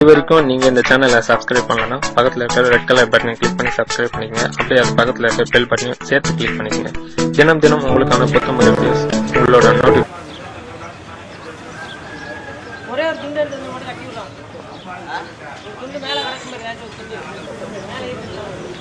இது வரைக்கும் நீங்க இந்த சேனலை சப்ஸ்கிரைப் பண்ணலன்னா பக்கத்துல இருக்கிற ரெட் கலர் பட்டனை கிளிக் பண்ணி சப்ஸ்கிரைப் பண்ணிக்கங்க அப்படியே அது பக்கத்துல இருக்கிற பெல் பட்டனையும் சேர்த்து கிளிக் பண்ணிக்கங்க தினம் தினம் உங்களுக்கான புத்தம் வீடியோஸ் உங்களோட நோட்டி ஒரே ஒரு துண்டு எடுத்து மட்டும் கட்டி விடலாம் ஒரு துண்டு மேலே கிடக்கும் மாதிரி ஏதாச்சும் ஒரு துண்டு மேலே இருக்கு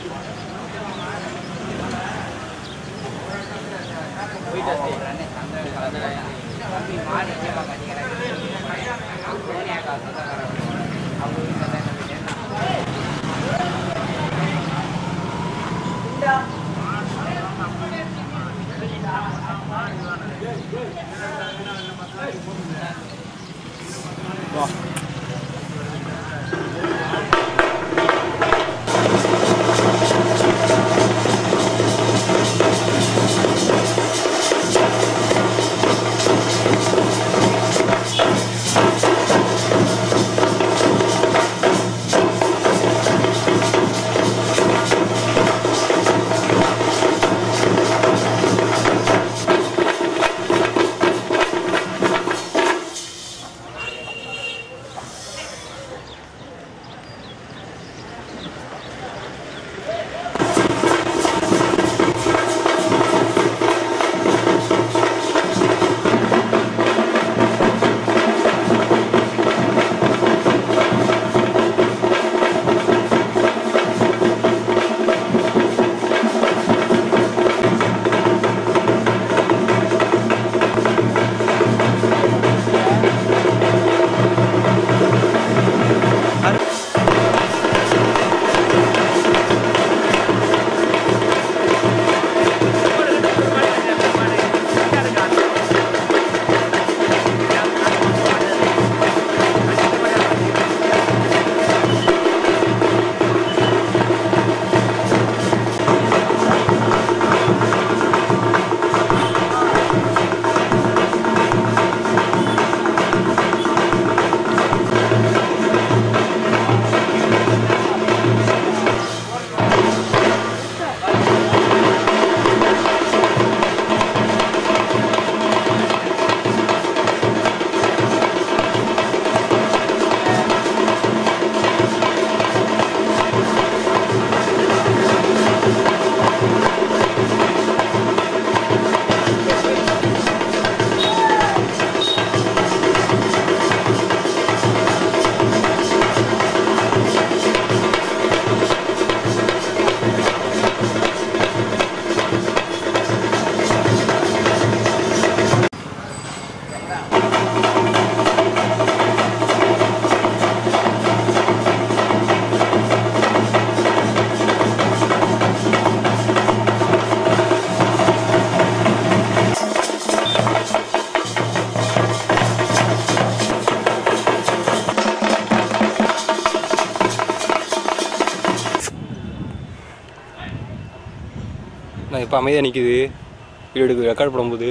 நான் இப்போ அமைதியாக நிற்குது வீடியோ எடுக்க ரெக்கார்ட் பண்ணும்போது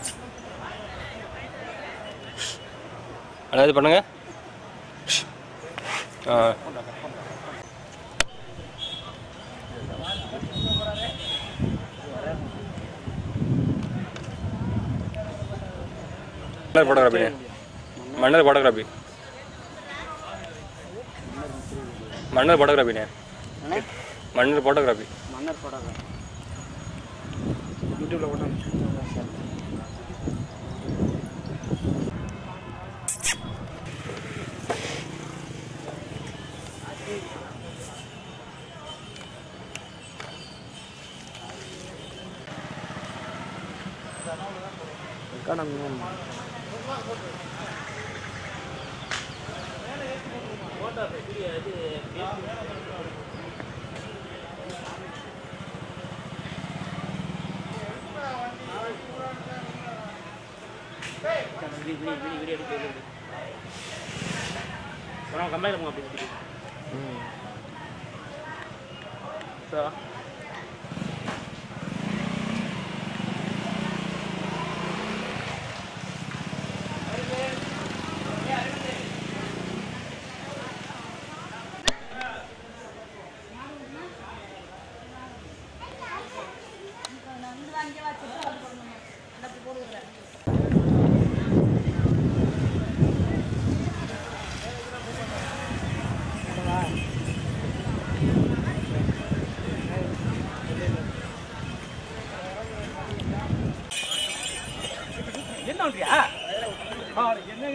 அதாவது பண்ணுங்க ஆ மன்னர் ஃபோட்டோகிராஃபி மன்னர் ஃபோட்டோகிராஃபி மன்னர் ஃபோட்டோகிராஃபிண்ணே மன்னர் ஃபோட்டோகிராஃபி மன்னர் போடாத யூடியூப்ல போட்டோம் கம்பெனி அப்படி சுற்றி சார் ஆ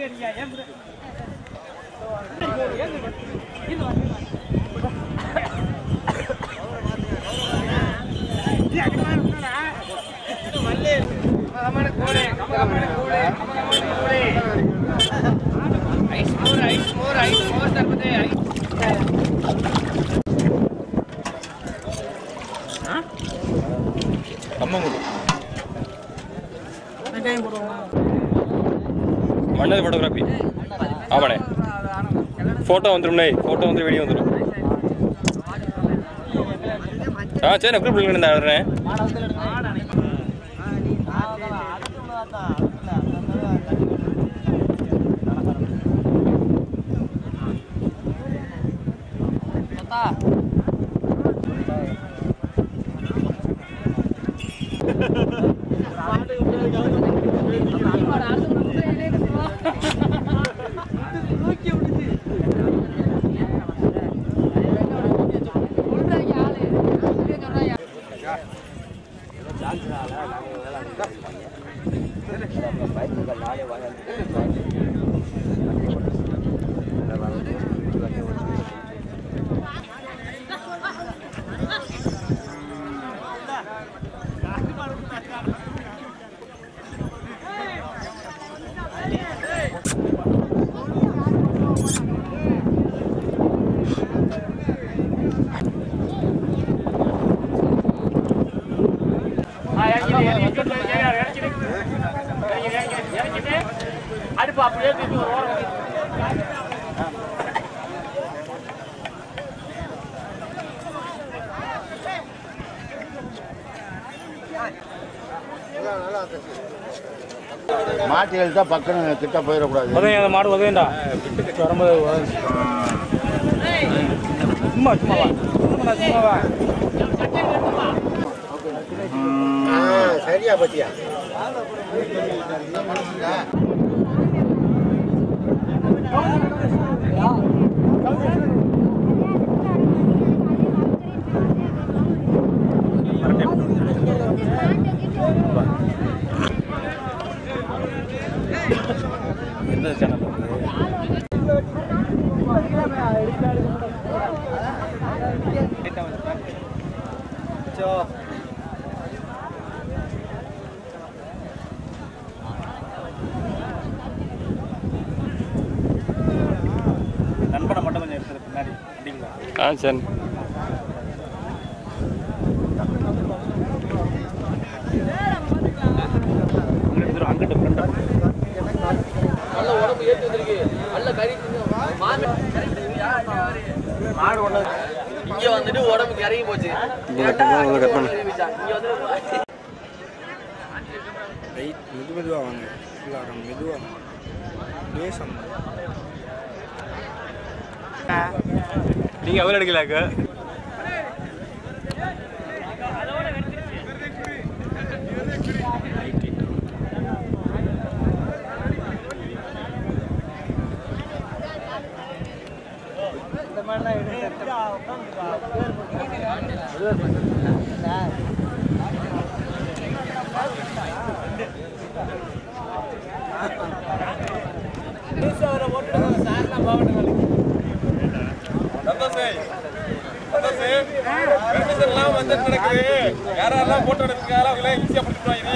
கம்மங்குடி மன்னது ஃபோட்டோகிராஃபி ஆமாண்ணே ஃபோட்டோ வந்துடும்ண்ணே ஃபோட்டோ வந்து வீடியோ வந்துடும் ஆ சரி நான் குரூப் இருந்தா வர்றேன் அடுப்பு அப்படியே தூக்கி ஒரு ஓரம் கட்டி. மாட்டி எழுத்தா பக்கம் கிட்ட போயிடக்கூடாது உதவி அந்த மாடு உதவிண்டா வரும்போது சும்மா சும்மா வா சும்மா வா சரியா பத்தியா எந்த சேனல் நண்பனை மட்டும் கொஞ்சம் எடுத்துரு பின்னாடி அப்படிங்களா ஆ சரி அங்கிட்டு அங்கிட்டு ஃப்ரெண்டா நல்ல உடம்பு ஏற்றி வந்திருக்கு நல்ல கறி தின்னு. மாமி மாடு ஒண்ணு இங்க வந்துட்டு உடம்புக்கு இறங்கி போச்சு கட் பண்ணு இங்க வந்து மெது மெதுவாக வாங்க இல்லை மெதுவாக லேசம் நீங்கள் எவ்வளோ எடுக்கலாக்க யாரெல்லாம் போட்டோ எடுத்துருக்காங்களோ அவங்களே ஈஸியாக பிடிச்சிட்டு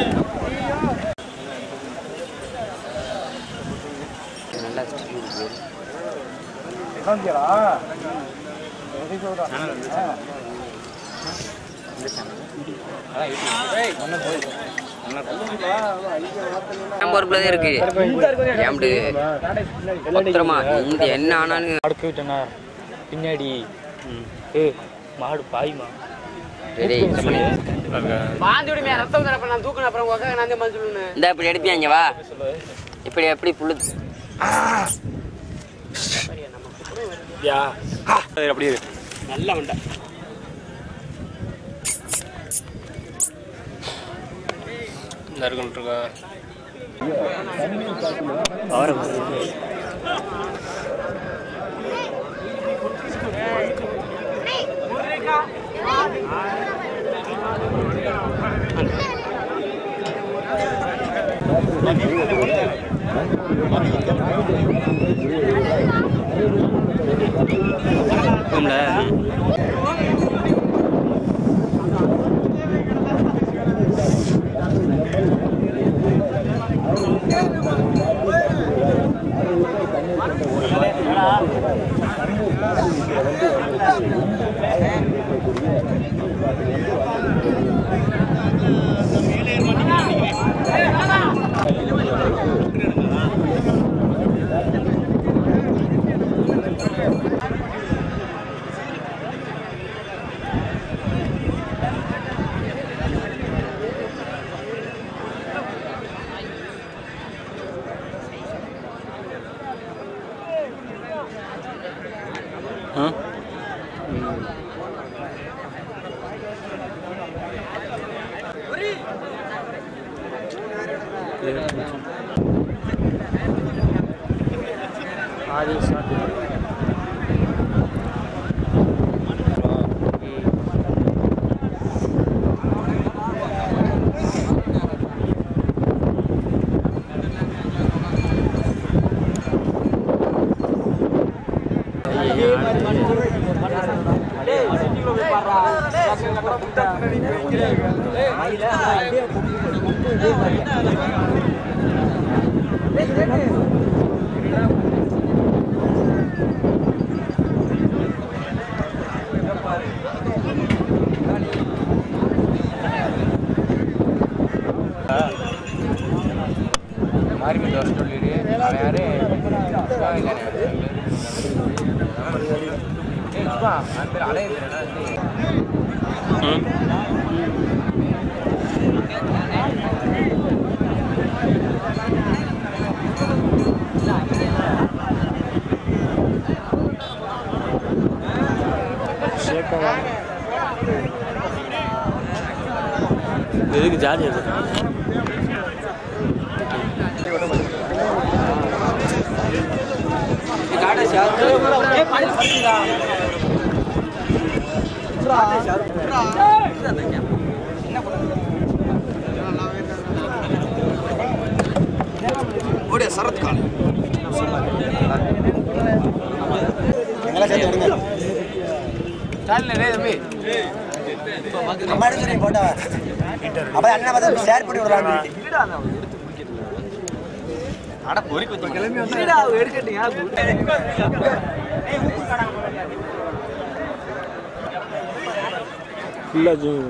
பொறுப்புல தான் இருக்கு ஏம்டு பத்திரமா இந்த என்ன ஆனாலும் அடுக்க விட்டனா பின்னாடி ஏ மாடு பாயுமா ரெடி பாந்தி விடுமே ரத்தம் தரப்ப நான் தூக்கணும் அப்புறம் உங்க அக்கா நான் தான் பதில் சொல்லணும் இந்த இப்படி எடுப்பியாங்க வா இப்படி எப்படி புல்லு யா அது அப்படியே இரு. நல்லா உண்டா இந்த இருக்குன்னு இருக்கா மாரிமன் வர சொல்லிடு அவன் யாரு சுபா இல்லைண்ணே. ஏய், சுபா, அவன் பேர் அலையந்திரனா? ம் எதுக்கு ஜாலி இருக்கு ஃபுல்லாக ஜூம்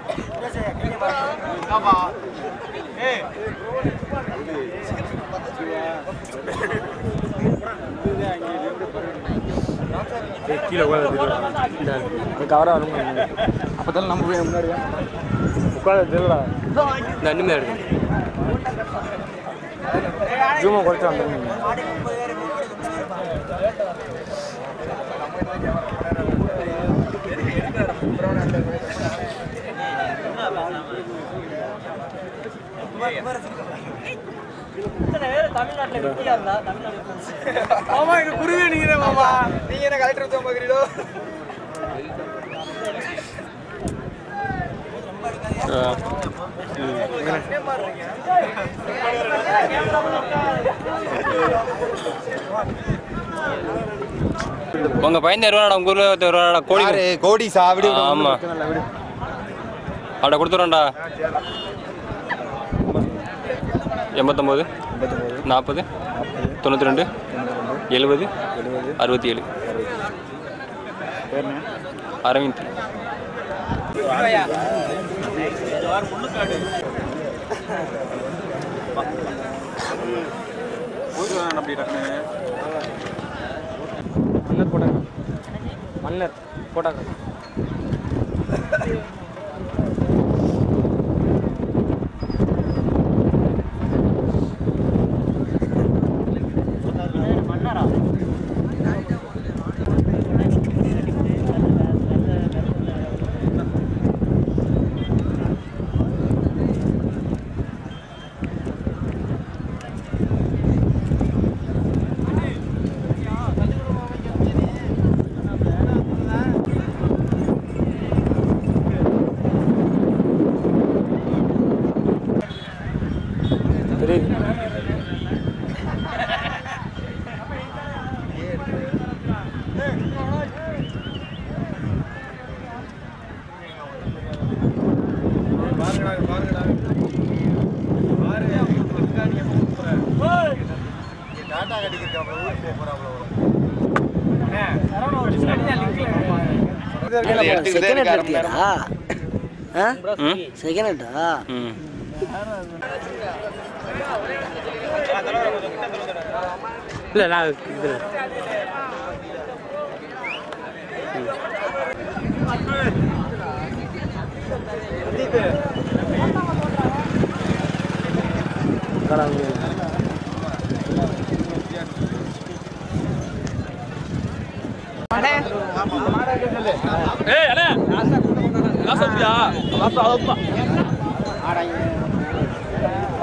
கீழே உட்காந்து கவராக வரும் அப்போ தான் நம்ம போய் முன்னாடி உட்காந்து தெரியல இந்த அண்ணுமே இருக்கு ஜூமை குறைச்சி வந்துருங்க மாமா இங்க குருவி நீங்க மாமா நீங்க என்ன கலெக்டர் தான் பாக்குறீங்களோ உங்க பையன் தருவாடா உங்க ஊர்ல தருவாடா கோழி கோடி சாவிடு ஆமா அவட கொடுத்துறோம்டா எண்பத்தொம்போது நாற்பது தொண்ணூற்றி ரெண்டு எழுபது அறுபத்தி ஏழு அரவிந்த் மன்னர் போட்டாங்க மன்னர் போட்டாங்க செகண்ட் ஹேண்ட் எடுத்தியாடா செகண்ட் ஹேண்டா ம் இல்லை நான் இது ஏய் அண்ணா லாஸ்ட் அப்படியா லாஸ்ட் அவ்வளோ